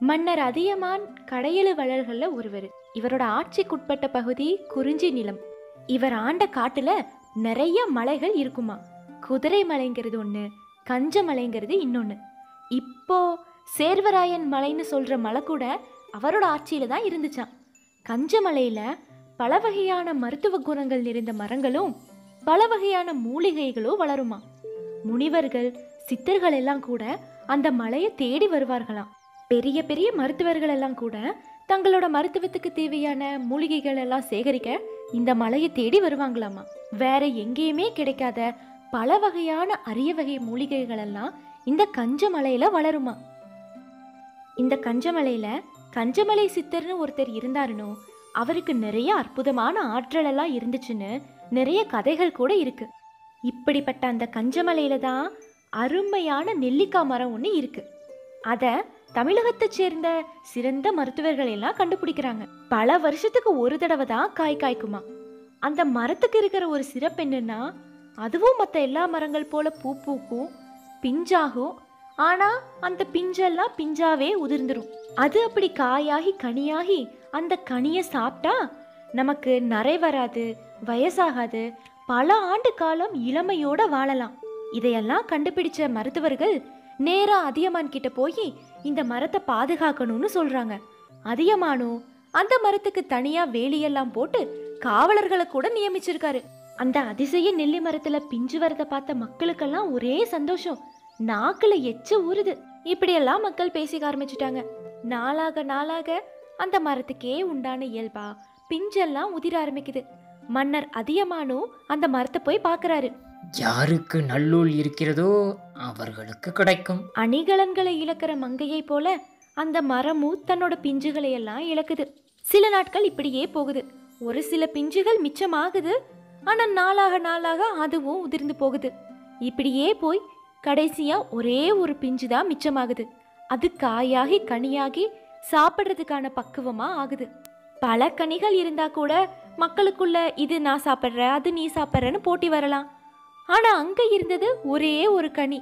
மன்னர் அதியமான் கடையெழு வளர்கள்ல ஒருவர் இவரோட ஆட்சிக்குட்பட்ட பகுதி குறிஞ்சி நிலம் இவர் ஆண்ட காட்டுல நிறைய மலைகள் இருக்குமா குதிரை மலைங்கிறது ஒன்று கஞ்ச மலைங்கிறது இன்னொன்று இப்போ சேர்வராயன் மலைன்னு சொல்ற மலை கூட அவரோட ஆட்சியில தான் இருந்துச்சாம் கஞ்ச மலையில பல வகையான மருத்துவ குணங்கள் நிறைந்த மரங்களும் பல வகையான மூலிகைகளும் வளருமா முனிவர்கள் சித்தர்கள் எல்லாம் கூட அந்த மலையை தேடி வருவார்களாம் பெரிய பெரிய மருத்துவர்கள் எல்லாம் கூட தங்களோட மருத்துவத்துக்கு தேவையான மூலிகைகள் எல்லாம் சேகரிக்க இந்த மலையை தேடி வருவாங்களாமா வேற எங்கேயுமே கிடைக்காத பல வகையான அரிய வகை மூலிகைகள் எல்லாம் இந்த கஞ்ச மலையில வளருமா இந்த கஞ்சமலையில கஞ்சமலை சித்தர்னு ஒருத்தர் இருந்தாருனோ அவருக்கு நிறைய அற்புதமான ஆற்றல் எல்லாம் இருந்துச்சுன்னு நிறைய கதைகள் கூட இருக்கு இப்படிப்பட்ட அந்த கஞ்சமலையில தான் அருமையான நெல்லிக்காய் மரம் ஒன்று இருக்கு அதை தமிழகத்தைச் சேர்ந்த சிறந்த மருத்துவர்கள் எல்லாம் கண்டுபிடிக்கிறாங்க பல வருஷத்துக்கு ஒரு தடவை தான் காய் காய்க்குமா அந்த மரத்துக்கு இருக்கிற ஒரு சிறப்பு என்னன்னா அதுவும் மற்ற எல்லா மரங்கள் போல பூ பூக்கும் பிஞ்சாகும் ஆனா அந்த பிஞ்செல்லாம் பிஞ்சாவே உதிர்ந்துரும் அது அப்படி காயாகி கனியாகி அந்த கனியை சாப்பிட்டா நமக்கு நரை வராது வயசாகாது பல ஆண்டு காலம் இளமையோட வாழலாம் இதையெல்லாம் கண்டுபிடிச்ச மருத்துவர்கள் நேரா அதியமான் கிட்ட போய் இந்த மரத்தை பாதுகாக்கணும்னு சொல்றாங்க அதியமானும் அந்த மரத்துக்கு தனியா வேலியெல்லாம் போட்டு காவலர்களை கூட நியமிச்சிருக்காரு அந்த அதிசய நெல்லி மரத்துல பிஞ்சு வரத பார்த்த மக்களுக்கெல்லாம் ஒரே சந்தோஷம் நாக்குல எச்ச ஊறுது இப்படியெல்லாம் மக்கள் பேசிக்க ஆரம்பிச்சிட்டாங்க நாளாக நாளாக அந்த மரத்துக்கே உண்டான இயல்பா பிஞ்செல்லாம் உதிர ஆரம்பிக்குது மன்னர் அதியமானும் அந்த மரத்தை போய் பார்க்கறாரு யாருக்கு நல்லூல் இருக்கிறதோ அவர்களுக்கு கிடைக்கும் அணிகலன்களை இழக்கிற மங்கையை போல அந்த மரமும் தன்னோட பிஞ்சுகளை எல்லாம் இழக்குது சில நாட்கள் இப்படியே போகுது ஒரு சில பிஞ்சுகள் மிச்சமாகுது ஆனா நாளாக நாளாக அதுவும் உதிர்ந்து போகுது இப்படியே போய் கடைசியா ஒரே ஒரு பிஞ்சு தான் மிச்சமாகுது அது காயாகி கனியாகி சாப்பிட்றதுக்கான பக்குவமா ஆகுது பல கனிகள் இருந்தா கூட மக்களுக்குள்ள இது நான் சாப்பிட்றேன் அது நீ சாப்பிட்றேன்னு போட்டி வரலாம் ஆனா அங்க இருந்தது ஒரே ஒரு கனி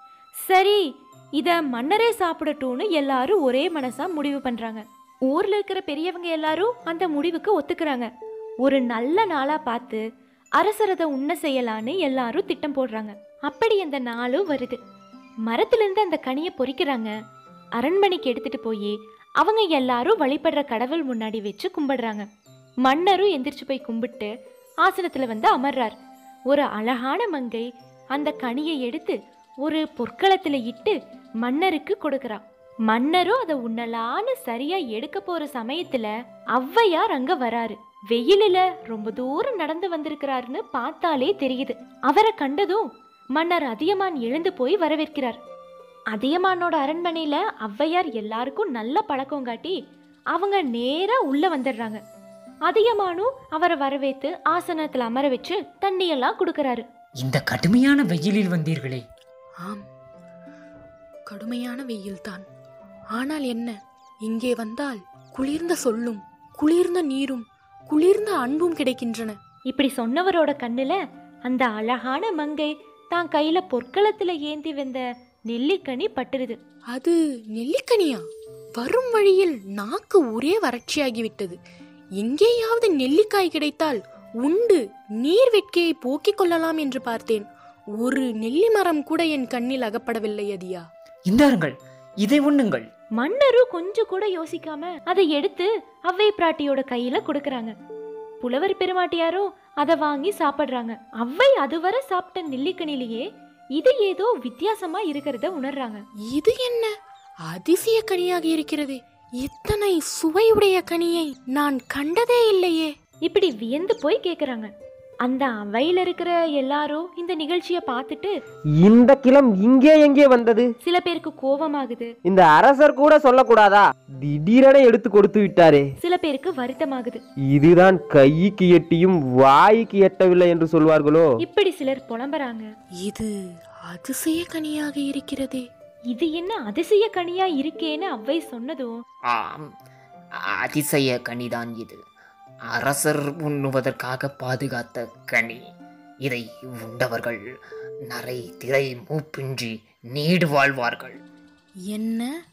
சரி இத மன்னரே சாப்பிடட்டும்னு எல்லாரும் ஒரே மனசா முடிவு பண்றாங்க ஊர்ல இருக்கிற பெரியவங்க எல்லாரும் அந்த முடிவுக்கு ஒத்துக்கிறாங்க ஒரு நல்ல நாளா பார்த்து அரசரதை உண்ண செய்யலான்னு எல்லாரும் திட்டம் போடுறாங்க அப்படி அந்த நாளும் வருது மரத்திலிருந்து அந்த கனியை பொறிக்கிறாங்க அரண்மனைக்கு எடுத்துட்டு போய் அவங்க எல்லாரும் வழிபடுற கடவுள் முன்னாடி வச்சு கும்பிடுறாங்க மன்னரும் எந்திரிச்சு போய் கும்பிட்டு ஆசனத்துல வந்து அமர்றார் ஒரு அழகான மங்கை அந்த கனியை எடுத்து ஒரு பொற்களத்துல இட்டு மன்னருக்கு கொடுக்கறான் மன்னரும் அதை உண்ணலான்னு சரியா எடுக்க போற சமயத்துல ஔவையார் அங்க வராரு வெயிலில ரொம்ப தூரம் நடந்து வந்திருக்கிறாருன்னு பார்த்தாலே தெரியுது அவரை கண்டதும் மன்னர் அதியமான் எழுந்து போய் வரவேற்கிறார் அதியமானோட அரண்மனையில ஔவையார் எல்லாருக்கும் நல்ல பழக்கம் காட்டி அவங்க நேரா உள்ள வந்துடுறாங்க அதியமானும் அவரை வரவேத்து ஆசனத்துல அமர வச்சு தண்ணியெல்லாம் கொடுக்கறாரு இந்த கடுமையான வெயிலில் வந்தீர்களே ஆம் கடுமையான வெயில்தான் ஆனால் என்ன இங்கே வந்தால் குளிர்ந்த சொல்லும் குளிர்ந்த நீரும் குளிர்ந்த அன்பும் கிடைக்கின்றன இப்படி சொன்னவரோட கண்ணுல அந்த அழகான மங்கை தான் கையில பொற்களத்துல ஏந்தி வந்த நெல்லிக்கனி பட்டுருது அது நெல்லிக்கனியா வரும் வழியில் நாக்கு ஒரே வறட்சியாகிவிட்டது எங்கேயாவது நெல்லிக்காய் கிடைத்தால் உண்டு நீர் வெட்கையை போக்கிக் கொள்ளலாம் என்று பார்த்தேன் ஒரு நெல்லி மரம் கூட என் கண்ணில் அகப்படவில்லை அதியா இந்தாருங்கள் இதை உண்ணுங்கள் மன்னரும் கொஞ்சம் கூட யோசிக்காம அதை எடுத்து அவ்வை பிராட்டியோட கையில கொடுக்கறாங்க புலவர் பெருமாட்டியாரும் அதை வாங்கி சாப்பிடுறாங்க அவ்வை அதுவரை சாப்பிட்ட நெல்லிக்கனிலேயே இது ஏதோ வித்தியாசமா இருக்கிறத உணர்றாங்க இது என்ன அதிசய கனியாக இருக்கிறது இத்தனை சுவையுடைய கனியை நான் கண்டதே இல்லையே இப்படி வியந்து போய் கேக்குறாங்க அந்த அவையில இருக்கிற எல்லாரும் இந்த நிகழ்ச்சியை பார்த்துட்டு இந்த கிளம் இங்கே எங்கே வந்தது சில பேருக்கு கோபமாகுது இந்த அரசர் கூட சொல்லக்கூடாதா திடீரென எடுத்து கொடுத்து விட்டாரே சில பேருக்கு வருத்தமாகுது இதுதான் கைக்கு எட்டியும் வாய்க்கு எட்டவில்லை என்று சொல்வார்களோ இப்படி சிலர் புலம்புறாங்க இது அதிசய கனியாக இருக்கிறதே இது என்ன அதிசய கனியா இருக்கேன்னு அவ்வை சொன்னதும் ஆம் அதிசய கனிதான் இது அரசர் உண்ணுவதற்காக பாதுகாத்த கனி இதை உண்டவர்கள் நரை திரை மூப்பின்றி நீடு வாழ்வார்கள் என்ன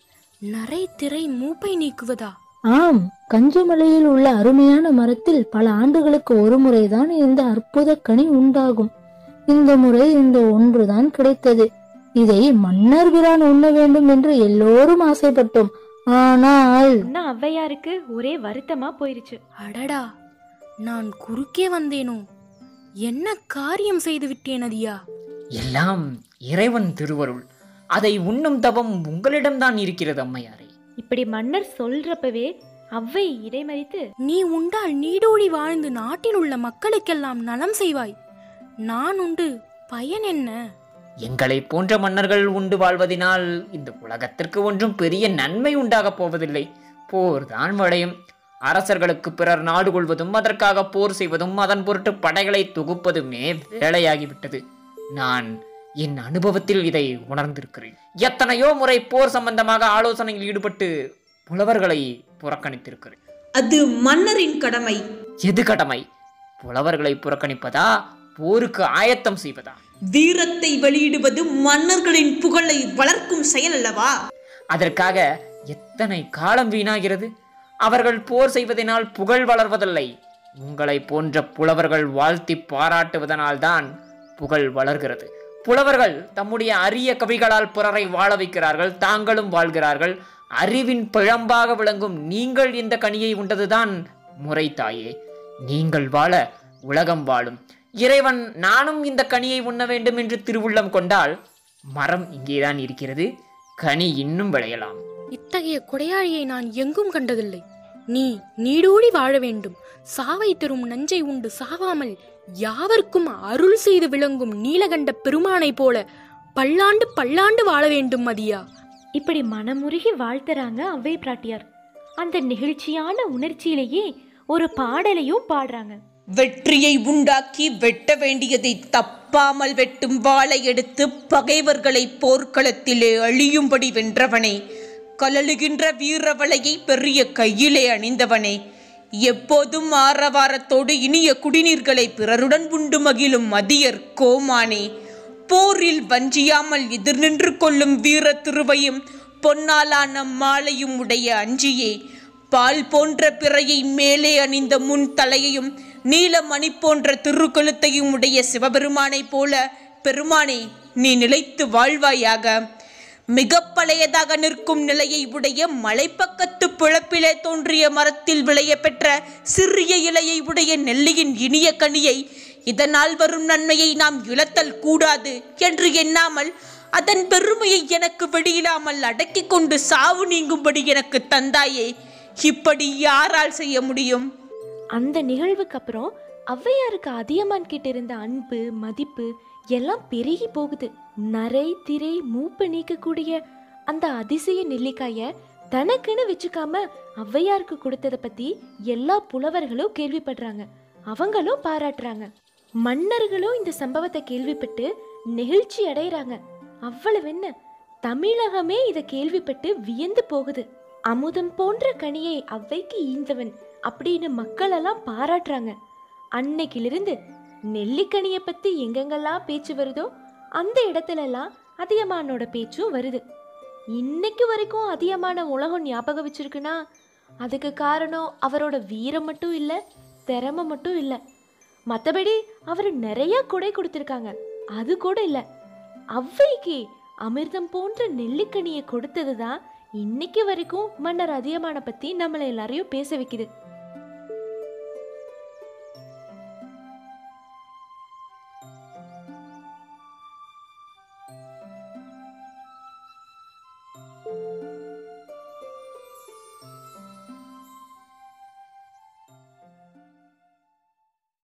நரை திரை மூப்பை நீக்குவதா ஆம் கஞ்சமலையில் உள்ள அருமையான மரத்தில் பல ஆண்டுகளுக்கு ஒரு முறைதான் இந்த அற்புத கனி உண்டாகும் இந்த முறை இந்த ஒன்றுதான் கிடைத்தது இதை மன்னர் பிரான் உண்ண வேண்டும் என்று எல்லோரும் ஆசைப்பட்டோம் ஆனால் அண்ணா ஔவையாருக்கு ஒரே வருத்தமா போயிருச்சு அடடா நான் குறுக்கே வந்தேனோ என்ன காரியம் செய்து விட்டேன் அதியா எல்லாம் இறைவன் திருவருள் அதை உண்ணும் தவம் உங்களிடம்தான் இருக்கிறது அம்மையாரே இப்படி மன்னர் சொல்றப்பவே ஔவை இடைமறித்து நீ உண்டால் நீடோடி வாழ்ந்து நாட்டில் உள்ள மக்களுக்கெல்லாம் நலம் செய்வாய் நான் உண்டு பயன் என்ன எங்களை போன்ற மன்னர்கள் உண்டு வாழ்வதினால் இந்த உலகத்திற்கு ஒன்றும் பெரிய நன்மை உண்டாகப் போவதில்லை போர் தான் விளையும் அரசர்களுக்கு பிறர் நாடு கொள்வதும் அதற்காக போர் செய்வதும் அதன் பொருட்டு படைகளை தொகுப்பதுமே வேலையாகிவிட்டது நான் என் அனுபவத்தில் இதை உணர்ந்திருக்கிறேன் எத்தனையோ முறை போர் சம்பந்தமாக ஆலோசனையில் ஈடுபட்டு புலவர்களை புறக்கணித்திருக்கிறேன் அது மன்னரின் கடமை எது கடமை புலவர்களை புறக்கணிப்பதா போருக்கு ஆயத்தம் செய்வதா வீரத்தை வெளியிடுவது மன்னர்களின் புகழை வளர்க்கும் செயல் அல்லவா அதற்காக எத்தனை காலம் வீணாகிறது அவர்கள் போர் செய்வதனால் புகழ் வளர்வதில்லை உங்களை போன்ற புலவர்கள் வாழ்த்தி பாராட்டுவதனால்தான் புகழ் வளர்கிறது புலவர்கள் தம்முடைய அரிய கவிகளால் பிறரை வாழ வைக்கிறார்கள் தாங்களும் வாழ்கிறார்கள் அறிவின் பிழம்பாக விளங்கும் நீங்கள் இந்த கனியை உண்டதுதான் முறை தாயே நீங்கள் வாழ உலகம் வாழும் இறைவன் நானும் இந்த கனியை உண்ண வேண்டும் என்று திருவுள்ளம் கொண்டால் மரம் இங்கேதான் இருக்கிறது கனி இன்னும் விளையலாம் இத்தகைய கொடையாழியை நான் எங்கும் கண்டதில்லை நீ நீடோடி வாழ வேண்டும் சாவை தரும் நஞ்சை உண்டு சாவாமல் யாவர்க்கும் அருள் செய்து விளங்கும் நீலகண்ட பெருமானை போல பல்லாண்டு பல்லாண்டு வாழ வேண்டும் மதியா இப்படி மனமுருகி வாழ்த்துறாங்க ஔவை பிராட்டியார் அந்த நெகிழ்ச்சியான உணர்ச்சியிலேயே ஒரு பாடலையும் பாடுறாங்க வெற்றியை உண்டாக்கி வெட்ட வேண்டியதை தப்பாமல் வெட்டும் வாளை எடுத்து பகைவர்களை போர்க்களத்திலே அழியும்படி வென்றவனே கலலுகின்ற வீரவளையை பெரிய கையிலே அணிந்தவனே எப்போதும் ஆரவாரத்தோடு இனிய குடிநீர்களை பிறருடன் உண்டு மகிழும் மதியர் கோமானே போரில் வஞ்சியாமல் எதிர் நின்று கொள்ளும் வீர திருவையும் பொன்னாலான மாலையும் உடைய அஞ்சியே பால் போன்ற பிறையை மேலே அணிந்த முன் தலையையும் நீலமணி போன்ற திருக்கழுத்தையும் உடைய சிவபெருமானைப் போல பெருமானே நீ நிலைத்து வாழ்வாயாக மிக பழையதாக நிற்கும் நிலையை உடைய மலைப்பக்கத்து பிளப்பிலே தோன்றிய மரத்தில் விளைய பெற்ற சிறிய இலையை உடைய நெல்லியின் இனிய கனியை இதனால் வரும் நன்மையை நாம் இழத்தல் கூடாது என்று எண்ணாமல் அதன் பெருமையை எனக்கு வெளியிடாமல் அடக்கிக் கொண்டு சாவு நீங்கும்படி எனக்கு தந்தாயே இப்படி யாரால் செய்ய முடியும் அந்த நிகழ்வுக்கு அப்புறம் ஔவையாருக்கு அதியமான் கிட்ட இருந்த அன்பு மதிப்பு எல்லாம் பெருகி போகுது நரை திரை மூப்பு நீக்கக்கூடிய அந்த அதிசய நெல்லிக்காய தனக்குன்னு வச்சுக்காம ஔவையாருக்கு கொடுத்ததை பத்தி எல்லா புலவர்களும் கேள்விப்படுறாங்க அவங்களும் பாராட்டுறாங்க மன்னர்களும் இந்த சம்பவத்தை கேள்விப்பட்டு நெகிழ்ச்சி அடைகிறாங்க அவ்வளவு என்ன தமிழகமே இதை கேள்விப்பட்டு வியந்து போகுது அமுதம் போன்ற கனியை ஔவைக்கு ஈந்தவன் அப்படின்னு மக்கள் எல்லாம் பாராட்டுறாங்க அன்னைக்கிலிருந்து நெல்லிக்கனியை பத்தி எங்கெங்கெல்லாம் பேச்சு வருதோ அந்த இடத்துலலாம் அதியமானோட பேச்சும் வருது இன்னைக்கு வரைக்கும் அதியமான உலகம் ஞாபகம் வச்சிருக்குன்னா அதுக்கு காரணம் அவரோட வீரம் மட்டும் இல்லை திறமை மட்டும் இல்லை மற்றபடி அவர் நிறைய கொடை கொடுத்துருக்காங்க அது கூட இல்லை ஔவைக்கு அமிர்தம் போன்ற நெல்லிக்கனியை கொடுத்தது தான் இன்னைக்கு வரைக்கும் மன்னர் அதியமான பற்றி நம்மளை எல்லாரையும் பேச வைக்குது